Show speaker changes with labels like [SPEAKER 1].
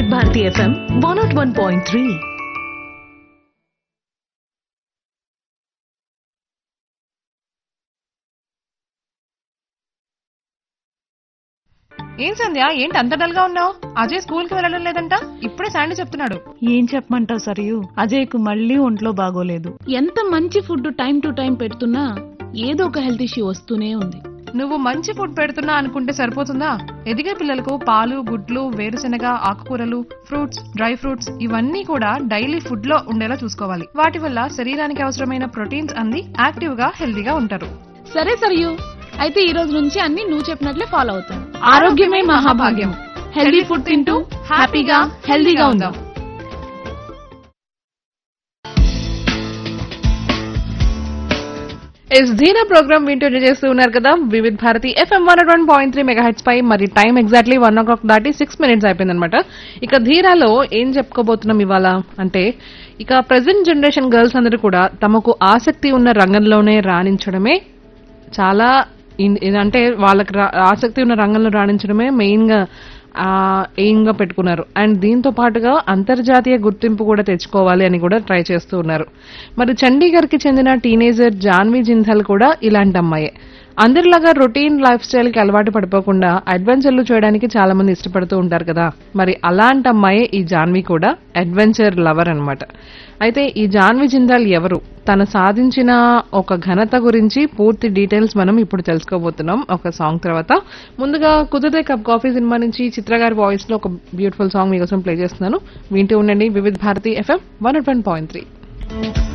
[SPEAKER 1] వివిధ Bharati FM one నాట్ one point three
[SPEAKER 2] ఏం సంధ్య ఏంటి అంత డల్ గా ఉన్నావు అజయ్ స్కూల్ కి వెళ్ళడం లేదంట ఇప్పుడే శాండీ చెప్తున్నాడు
[SPEAKER 3] ఏం చెప్పమంటావు సరియు అజయ్కు మళ్ళీ ఒంట్లో బాగోలేదు
[SPEAKER 4] ఎంత మంచి ఫుడ్ టైం టు టైం పెడుతున్నా ఏదో ఒక హెల్త్ ఇష్యూ వస్తూనే ఉంది
[SPEAKER 2] నువ్వు మంచి ఫుడ్ పెడుతున్నా అనుకుంటే సరిపోతుందా ఎదిగే పిల్లలకు పాలు గుడ్లు వేరుశెనగ ఆకుకూరలు ఫ్రూట్స్ డ్రై ఫ్రూట్స్ ఇవన్నీ కూడా డైలీ ఫుడ్ లో ఉండేలా చూసుకోవాలి వాటి వల్ల శరీరానికి అవసరమైన ప్రోటీన్స్ అంది యాక్టివ్ గా హెల్దీగా ఉంటారు
[SPEAKER 4] సరే సరియు అయితే ఈ రోజు నుంచి అన్ని నువ్వు చెప్పినట్లే ఫాలో అవుతాను ఆరోగ్యమే మహాభాగ్యం హెల్దీ ఫుడ్ తింటూ హ్యాపీగా హెల్దీగా ఉందాం
[SPEAKER 2] ఎస్ ధీనా ప్రోగ్రామ్ వింటూ చేస్తూ ఉన్నారు కదా Vividh Bharati FM one one point three megahertz పై మరి time exactly one o'clock దాటి సిక్స్ మినిట్స్ అయిపోయిందనమాట ఇక ధీరాలో ఏం చెప్పుకోబోతున్నాం ఇవాళ అంటే ఇక ప్రజెంట్ జనరేషన్ గర్ల్స్ అందరూ కూడా తమకు ఆసక్తి ఉన్న రంగంలోనే రాణించడమే చాలా ఇన్- ఇదంటే వాళ్ళకి రా- ఆసక్తి ఉన్న రంగంలో రాణించడమే మెయిన్ గా ఎయిమ్ గా పెట్టుకున్నారు అండ్ దీంతో పాటుగా అంతర్జాతీయ గుర్తింపు కూడా తెచ్చుకోవాలి అని కూడా ట్రై చేస్తూ ఉన్నారు మరి చండీగఢ్ కి చెందిన టీనేజర్ జాన్వీ జిందాల్ కూడా ఇలాంటి అమ్మాయే అందరిలాగా రొటీన్ లైఫ్ స్టైల్ కి అలవాటు పడిపోకుండా అడ్వెంచర్లు చేయడానికి చాలా మంది ఇష్టపడుతూ ఉంటారు కదా మరి అలాంటి అమ్మాయే ఈ జాన్వి కూడా అడ్వెంచర్ లవర్ అన్నమాట అయితే ఈ జాన్వి జిందాల్ ఎవరు తను సాధించిన ఒక ఘనత గురించి పూర్తి డీటెయిల్స్ మనం ఇప్పుడు తెలుసుకోబోతున్నాం ఒక సాంగ్ తర్వాత ముందుగా కుదిరితే కప్ కాఫీ సినిమా నుంచి చిత్ర గారి వాయిస్ లో ఒక బ్యూటిఫుల్ సాంగ్ మీకోసం ప్లే చేస్తున్నాను వింటూ ఉండండి Vividh Bharati FM one point three